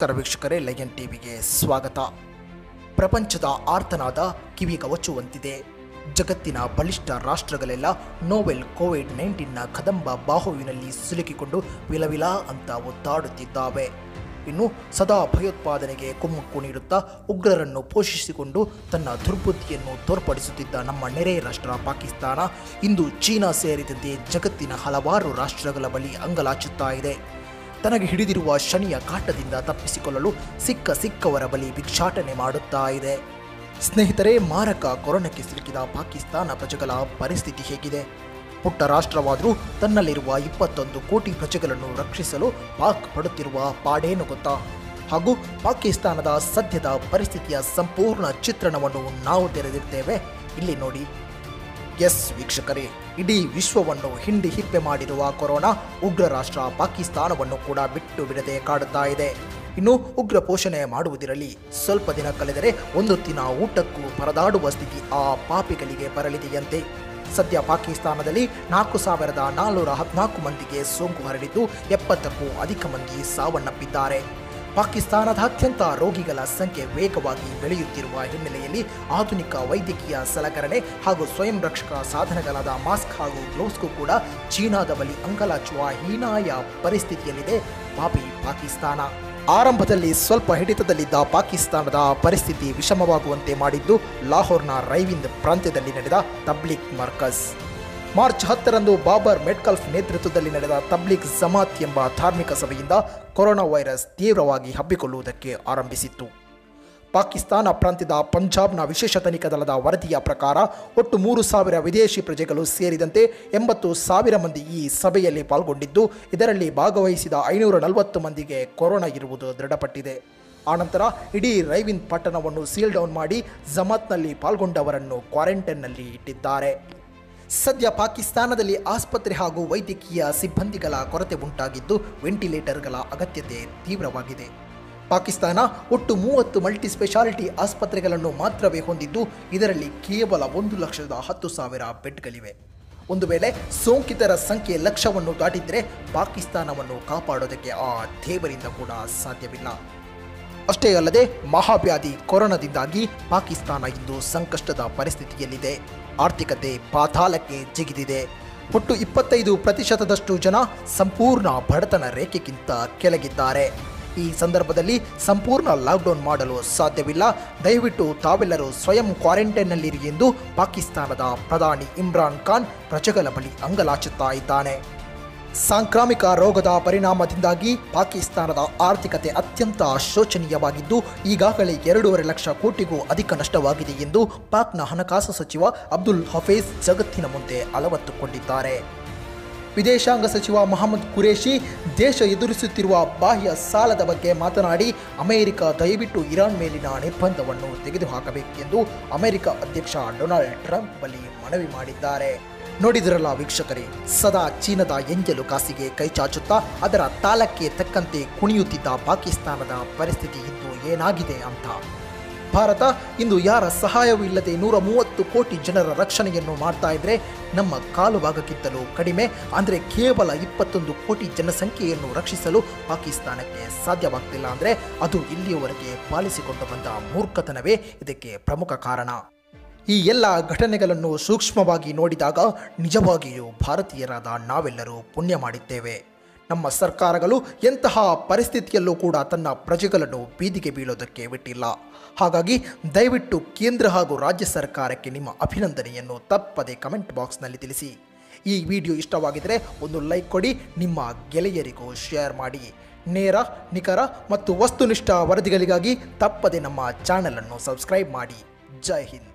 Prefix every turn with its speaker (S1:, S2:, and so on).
S1: ನಮಸ್ಕಾರ ವೀಕ್ಷಕರೇ ಲಯನ್ ಟಿವಿಗೆ ಸ್ವಾಗತ ಪ್ರಪಂಚದ ಆರ್ತನಾದ ಕಿವಿಗವಚುವಂತಿದೆ ಜಗತ್ತಿನ ಬಲಿಷ್ಠ ರಾಷ್ಟ್ರಗಳೆಲ್ಲ ನೋವೆಲ್ ಕೋವಿಡ್ ನೈನ್ಟೀನ್ನ ಕದಂಬ ಬಾಹುವಿನಲ್ಲಿ ಸಿಲುಕಿಕೊಂಡು ವಿಲವಿಲ ಅಂತ ಒದ್ದಾಡುತ್ತಿದ್ದಾವೆ ಇನ್ನು ಸದಾ ಭಯೋತ್ಪಾದನೆಗೆ ಕುಮ್ಮಕ್ಕು ನೀಡುತ್ತಾ ಉಗ್ರರನ್ನು ಪೋಷಿಸಿಕೊಂಡು ತನ್ನ ದುರ್ಬುದ್ಧಿಯನ್ನು ತೋರ್ಪಡಿಸುತ್ತಿದ್ದ ನಮ್ಮ ನೆರೆ ರಾಷ್ಟ್ರ ಪಾಕಿಸ್ತಾನ ಇಂದು ಚೀನಾ ಸೇರಿದಂತೆ ಜಗತ್ತಿನ ಹಲವಾರು ರಾಷ್ಟ್ರಗಳ ಬಳಿ ಅಂಗಲಾಚುತ್ತಾ ಇದೆ ತನಗೆ ಹಿಡಿದಿರುವ ಶನಿಯ ಕಾಟದಿಂದ ತಪ್ಪಿಸಿಕೊಳ್ಳಲು ಸಿಕ್ಕ ಸಿಕ್ಕವರ ಬಳಿ ಭಿಕ್ಷಾಟನೆ ಮಾಡುತ್ತಾ ಇದೆ ಸ್ನೇಹಿತರೆ ಮಾರಕ ಕೊರೋನಾಕ್ಕೆ ಸಿಲುಕಿದ ಪಾಕಿಸ್ತಾನ ಪ್ರಜೆಗಳ ಪರಿಸ್ಥಿತಿ ಹೇಗಿದೆ ಪುಟ್ಟ ರಾಷ್ಟ್ರವಾದರೂ ತನ್ನಲ್ಲಿರುವ ಇಪ್ಪತ್ತೊಂದು ಕೋಟಿ ಪ್ರಜೆಗಳನ್ನು ರಕ್ಷಿಸಲು ಪಾಕ್ ಪಡುತ್ತಿರುವ ಪಾಡೇನು ಗೊತ್ತಾ ಹಾಗೂ ಪಾಕಿಸ್ತಾನದ ಸದ್ಯದ ಪರಿಸ್ಥಿತಿಯ ಸಂಪೂರ್ಣ ಚಿತ್ರಣವನ್ನು ನಾವು ತೆರೆದಿರ್ತೇವೆ ಇಲ್ಲಿ ನೋಡಿ ಎಸ್ ವೀಕ್ಷಕರೇ ಇಡೀ ವಿಶ್ವವನ್ನು ಹಿಂಡಿ ಹಿಪ್ಪೆ ಮಾಡಿರುವ ಕೊರೋನಾ ಉಗ್ರ ರಾಷ್ಟ್ರ ಪಾಕಿಸ್ತಾನವನ್ನು ಕೂಡ ಬಿಟ್ಟು ಬಿಡದೆ ಕಾಡುತ್ತಾ ಇದೆ ಇನ್ನು ಉಗ್ರ ಪೋಷಣೆ ಮಾಡುವುದಿರಲಿ ಸ್ವಲ್ಪ ದಿನ ಕಳೆದರೆ ಒಂದು ದಿನ ಊಟಕ್ಕೂ ಪರದಾಡುವ ಸ್ಥಿತಿ ಆ ಪಾಪಿಗಳಿಗೆ ಬರಲಿದೆಯಂತೆ ಸದ್ಯ ಪಾಕಿಸ್ತಾನದಲ್ಲಿ ನಾಲ್ಕು ಸಾವಿರದ ನಾನ್ನೂರ ಹದಿನಾಲ್ಕು ಮಂದಿಗೆ ಸೋಂಕು ಹರಡಿದ್ದು ಎಪ್ಪತ್ತಕ್ಕೂ ಅಧಿಕ ಮಂದಿ ಸಾವನ್ನಪ್ಪಿದ್ದಾರೆ ಪಾಕಿಸ್ತಾನದಾದ್ಯಂತ ರೋಗಿಗಳ ಸಂಖ್ಯೆ ವೇಗವಾಗಿ ಬೆಳೆಯುತ್ತಿರುವ ಹಿನ್ನೆಲೆಯಲ್ಲಿ ಆಧುನಿಕ ವೈದ್ಯಕೀಯ ಸಲಕರಣೆ ಹಾಗೂ ಸ್ವಯಂ ರಕ್ಷಕ ಸಾಧನಗಳಾದ ಮಾಸ್ಕ್ ಹಾಗೂ ಗ್ಲೌಸ್ಗೂ ಕೂಡ ಚೀನಾದ ಬಳಿ ಅಂಗಲಾಚುವ ಹೀನಾಯ ಪರಿಸ್ಥಿತಿಯಲ್ಲಿದೆ ಪಾಪಿ ಪಾಕಿಸ್ತಾನ ಆರಂಭದಲ್ಲಿ ಸ್ವಲ್ಪ ಹಿಡಿತದಲ್ಲಿದ್ದ ಪಾಕಿಸ್ತಾನದ ಪರಿಸ್ಥಿತಿ ವಿಷಮವಾಗುವಂತೆ ಮಾಡಿದ್ದು ಲಾಹೋರ್ನ ರೈವಿಂದ್ ಪ್ರಾಂತ್ಯದಲ್ಲಿ ನಡೆದ ತಬ್ಲಿಕ್ ಮರ್ಕಜ್ ಮಾರ್ಚ್ ಹತ್ತರಂದು ಬಾಬರ್ ಮೆಡ್ಕಲ್ಫ್ ನೇತೃತ್ವದಲ್ಲಿ ನಡೆದ ತಬ್ಲಿಕ್ ಜಮಾತ್ ಎಂಬ ಧಾರ್ಮಿಕ ಸಭೆಯಿಂದ ಕೊರೋನಾ ವೈರಸ್ ತೀವ್ರವಾಗಿ ಹಬ್ಬಿಕೊಳ್ಳುವುದಕ್ಕೆ ಆರಂಭಿಸಿತ್ತು ಪಾಕಿಸ್ತಾನ ಪ್ರಾಂತ್ಯದ ಪಂಜಾಬ್ನ ವಿಶೇಷ ತನಿಖಾ ದಳದ ವರದಿಯ ಪ್ರಕಾರ ಒಟ್ಟು ಮೂರು ಸಾವಿರ ವಿದೇಶಿ ಪ್ರಜೆಗಳು ಸೇರಿದಂತೆ ಎಂಬತ್ತು ಸಾವಿರ ಮಂದಿ ಈ ಸಭೆಯಲ್ಲಿ ಪಾಲ್ಗೊಂಡಿದ್ದು ಇದರಲ್ಲಿ ಭಾಗವಹಿಸಿದ ಐನೂರ ನಲವತ್ತು ಮಂದಿಗೆ ಕೊರೋನಾ ಇರುವುದು ದೃಢಪಟ್ಟಿದೆ ಆನಂತರ ಇಡೀ ರೈವಿನ್ ಪಟ್ಟಣವನ್ನು ಸೀಲ್ ಡೌನ್ ಮಾಡಿ ಜಮಾತ್ನಲ್ಲಿ ಪಾಲ್ಗೊಂಡವರನ್ನು ಕ್ವಾರಂಟೈನ್ನಲ್ಲಿ ಇಟ್ಟಿದ್ದಾರೆ ಸದ್ಯ ಪಾಕಿಸ್ತಾನದಲ್ಲಿ ಆಸ್ಪತ್ರೆ ಹಾಗೂ ವೈದ್ಯಕೀಯ ಸಿಬ್ಬಂದಿಗಳ ಕೊರತೆ ಉಂಟಾಗಿದ್ದು ವೆಂಟಿಲೇಟರ್ಗಳ ಅಗತ್ಯತೆ ತೀವ್ರವಾಗಿದೆ ಪಾಕಿಸ್ತಾನ ಒಟ್ಟು ಮೂವತ್ತು ಮಲ್ಟಿ ಸ್ಪೆಷಾಲಿಟಿ ಆಸ್ಪತ್ರೆಗಳನ್ನು ಮಾತ್ರವೇ ಹೊಂದಿದ್ದು ಇದರಲ್ಲಿ ಕೇವಲ ಒಂದು ಲಕ್ಷದ ಹತ್ತು ಸಾವಿರ ಬೆಡ್ಗಳಿವೆ ಒಂದು ವೇಳೆ ಸೋಂಕಿತರ ಸಂಖ್ಯೆ ಲಕ್ಷವನ್ನು ದಾಟಿದ್ರೆ ಪಾಕಿಸ್ತಾನವನ್ನು ಕಾಪಾಡೋದಕ್ಕೆ ಆ ದೇವರಿಂದ ಕೂಡ ಸಾಧ್ಯವಿಲ್ಲ ಅಷ್ಟೇ ಅಲ್ಲದೆ ಮಹಾವ್ಯಾಧಿ ಕೊರೋನಾದಿಂದಾಗಿ ಪಾಕಿಸ್ತಾನ ಇಂದು ಸಂಕಷ್ಟದ ಪರಿಸ್ಥಿತಿಯಲ್ಲಿದೆ ಆರ್ಥಿಕತೆ ಪಾತಾಳಕ್ಕೆ ಜಿಗಿದಿದೆ ಒಟ್ಟು ಇಪ್ಪತ್ತೈದು ಪ್ರತಿಶತದಷ್ಟು ಜನ ಸಂಪೂರ್ಣ ಬಡತನ ರೇಖೆಗಿಂತ ಕೆಳಗಿದ್ದಾರೆ ಈ ಸಂದರ್ಭದಲ್ಲಿ ಸಂಪೂರ್ಣ ಲಾಕ್ಡೌನ್ ಮಾಡಲು ಸಾಧ್ಯವಿಲ್ಲ ದಯವಿಟ್ಟು ತಾವೆಲ್ಲರೂ ಸ್ವಯಂ ಕ್ವಾರಂಟೈನ್ನಲ್ಲಿರಿ ಎಂದು ಪಾಕಿಸ್ತಾನದ ಪ್ರಧಾನಿ ಇಮ್ರಾನ್ ಖಾನ್ ಪ್ರಜೆಗಳ ಬಳಿ ಅಂಗಲಾಚುತ್ತಾ ಇದ್ದಾನೆ ಸಾಂಕ್ರಾಮಿಕ ರೋಗದ ಪರಿಣಾಮದಿಂದಾಗಿ ಪಾಕಿಸ್ತಾನದ ಆರ್ಥಿಕತೆ ಅತ್ಯಂತ ಶೋಚನೀಯವಾಗಿದ್ದು ಈಗಾಗಲೇ ಎರಡೂವರೆ ಲಕ್ಷ ಕೋಟಿಗೂ ಅಧಿಕ ನಷ್ಟವಾಗಿದೆ ಎಂದು ಪಾಕ್ನ ಹಣಕಾಸು ಸಚಿವ ಅಬ್ದುಲ್ ಹಫೀಜ್ ಜಗತ್ತಿನ ಮುಂದೆ ಅಲವತ್ತುಕೊಂಡಿದ್ದಾರೆ ವಿದೇಶಾಂಗ ಸಚಿವ ಮೊಹಮ್ಮದ್ ಕುರೇಶಿ ದೇಶ ಎದುರಿಸುತ್ತಿರುವ ಬಾಹ್ಯ ಸಾಲದ ಬಗ್ಗೆ ಮಾತನಾಡಿ ಅಮೆರಿಕ ದಯವಿಟ್ಟು ಇರಾನ್ ಮೇಲಿನ ನಿರ್ಬಂಧವನ್ನು ತೆಗೆದುಹಾಕಬೇಕೆಂದು ಅಮೆರಿಕ ಅಧ್ಯಕ್ಷ ಡೊನಾಲ್ಡ್ ಟ್ರಂಪ್ ಬಳಿ ಮನವಿ ಮಾಡಿದ್ದಾರೆ ನೋಡಿದಿರಲ್ಲ ವೀಕ್ಷಕರೇ ಸದಾ ಚೀನದ ಎಂಜಲು ಕಾಸಿಗೆ ಕೈಚಾಚುತ್ತಾ ಅದರ ತಾಳಕ್ಕೆ ತಕ್ಕಂತೆ ಕುಣಿಯುತ್ತಿದ್ದ ಪಾಕಿಸ್ತಾನದ ಪರಿಸ್ಥಿತಿ ಇಂದು ಏನಾಗಿದೆ ಅಂತ ಭಾರತ ಇಂದು ಯಾರ ಸಹಾಯವೂ ಇಲ್ಲದೆ ನೂರ ಮೂವತ್ತು ಕೋಟಿ ಜನರ ರಕ್ಷಣೆಯನ್ನು ಮಾಡ್ತಾ ಇದ್ರೆ ನಮ್ಮ ಕಾಲು ಭಾಗಕ್ಕಿಂತಲೂ ಕಡಿಮೆ ಅಂದರೆ ಕೇವಲ ಇಪ್ಪತ್ತೊಂದು ಕೋಟಿ ಜನಸಂಖ್ಯೆಯನ್ನು ರಕ್ಷಿಸಲು ಪಾಕಿಸ್ತಾನಕ್ಕೆ ಸಾಧ್ಯವಾಗ್ತಿಲ್ಲ ಅಂದರೆ ಅದು ಇಲ್ಲಿಯವರೆಗೆ ಪಾಲಿಸಿಕೊಂಡು ಬಂದ ಮೂರ್ಖತನವೇ ಇದಕ್ಕೆ ಪ್ರಮುಖ ಕಾರಣ ಈ ಎಲ್ಲ ಘಟನೆಗಳನ್ನು ಸೂಕ್ಷ್ಮವಾಗಿ ನೋಡಿದಾಗ ನಿಜವಾಗಿಯೂ ಭಾರತೀಯರಾದ ನಾವೆಲ್ಲರೂ ಪುಣ್ಯ ಮಾಡಿದ್ದೇವೆ ನಮ್ಮ ಸರ್ಕಾರಗಳು ಎಂತಹ ಪರಿಸ್ಥಿತಿಯಲ್ಲೂ ಕೂಡ ತನ್ನ ಪ್ರಜೆಗಳನ್ನು ಬೀದಿಗೆ ಬೀಳೋದಕ್ಕೆ ಬಿಟ್ಟಿಲ್ಲ ಹಾಗಾಗಿ ದಯವಿಟ್ಟು ಕೇಂದ್ರ ಹಾಗೂ ರಾಜ್ಯ ಸರ್ಕಾರಕ್ಕೆ ನಿಮ್ಮ ಅಭಿನಂದನೆಯನ್ನು ತಪ್ಪದೆ ಕಮೆಂಟ್ ಬಾಕ್ಸ್ನಲ್ಲಿ ತಿಳಿಸಿ ಈ ವಿಡಿಯೋ ಇಷ್ಟವಾಗಿದ್ದರೆ ಒಂದು ಲೈಕ್ ಕೊಡಿ ನಿಮ್ಮ ಗೆಳೆಯರಿಗೂ ಶೇರ್ ಮಾಡಿ ನೇರ ನಿಖರ ಮತ್ತು ವಸ್ತುನಿಷ್ಠ ವರದಿಗಳಿಗಾಗಿ ತಪ್ಪದೆ ನಮ್ಮ ಚಾನಲನ್ನು ಸಬ್ಸ್ಕ್ರೈಬ್ ಮಾಡಿ ಜೈ ಹಿಂದ್